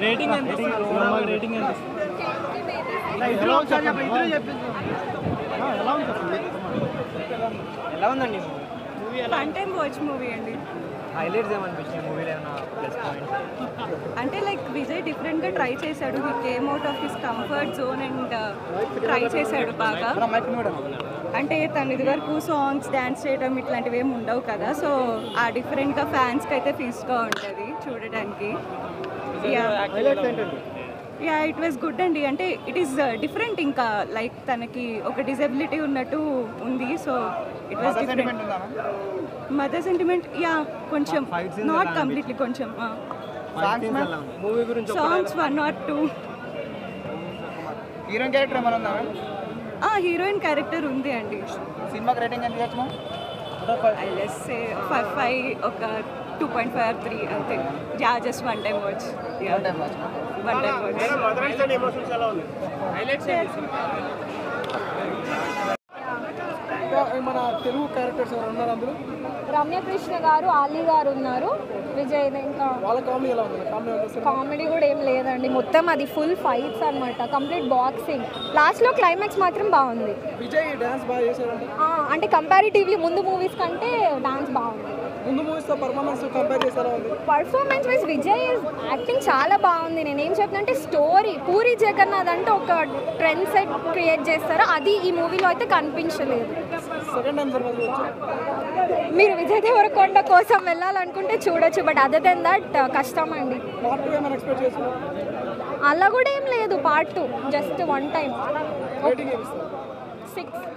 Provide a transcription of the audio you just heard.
rating ఎంత ఇస్తారు rating ఎంత ఎలా ఉందండి వన్ టైం వాచ్ మూవీ అండి హైలైట్స్ ఏమనిపించింది మూవీలో ఏమైనా ప్లస్ పాయింట్స్ అంటే లైక్ విజయ్ డిఫరెంట్గా ట్రై చేశాడు he came out of his comfort zone and try చేశాడు బాగా అంటే తను ఇదివరకు సాంగ్స్ డ్యాన్స్ చేయడం ఇట్లాంటివి ఏమి ఉండవు కదా సో ఆ డిఫరెంట్గా ఫ్యాన్స్కి అయితే ఫీస్గా ఉంటుంది చూడడానికి యా ఇట్ వాస్ గుడ్ అండి అంటే ఇట్ ఈస్ డిఫరెంట్ ఇంకా లైక్ తనకి ఒక డిజబిలిటీ ఉన్నట్టు ఉంది so it was different mother sentiment yeah కొంచెం నాట్ కంప్లీట్లీ కొంచెం మూవీ గురించి songs one not two heroine character ఏమైనా ఉందా హీరోయిన్ క్యారెక్టర్ ఉంది అండి సినిమాకి రేటింగ్ ఎంత ఇవ్వచ్చు ఐ లెస్ ఫైవ్ ఫైవ్ ఒక టూ పాయింట్ ఫైవ్ త్రీ అంతే yeah just one time watch one time watch మన తెలుగు క్యారెక్టర్స్ ఎవరు ఉన్నారు అందులో రమ్యకృష్ణ గారు ఆలీ గారు ఉన్నారు విజయ్ ఇంకా వాళ్ళ కామెడీ ఎలా ఉంది కామెడీ ఉంది కామెడీ కూడా ఏం లేదండి మొత్తం అది ఫుల్ ఫైట్స్ అన్నమాట కంప్లీట్ బాక్సింగ్ లాస్ట్లో క్లైమాక్స్ మాత్రం బాగుంది విజయ్ డాన్స్ బాగా చేశారండి ఆ, అంటే కంపారిటివ్లీ ముందు మూవీస్ కంటే డాన్స్ బాగుంది ముందు మూవీస్తో పర్ఫార్మెన్స్ కంపేర్ చేసేలా ఉంది పర్ఫార్మెన్స్ వైజ్ విజయ్ యాక్టింగ్ చాలా బాగుంది నేను ఏం చెప్తున్నా స్టోరీ పూరి జగన్నాథ్ అంటే ఒక ట్రెండ్ సెట్ క్రియేట్ చేస్తారో అది ఈ మూవీలో అయితే కనిపించలేదు సెకండ్ టైం సినిమా చూడొచ్చు మీరు విజయ్ దేవరకొండ కోసం వెళ్ళాలనుకుంటే చూడొచ్చు బట్ అదర్ దెన్ దట్ కష్టం అండి పార్ట్ టూ ఏమైనా ఎక్స్పెక్ట్ చేస్తున్నారు అలా కూడా ఏం లేదు part two just one time rating ఏమి ఇస్తారు సిక్స్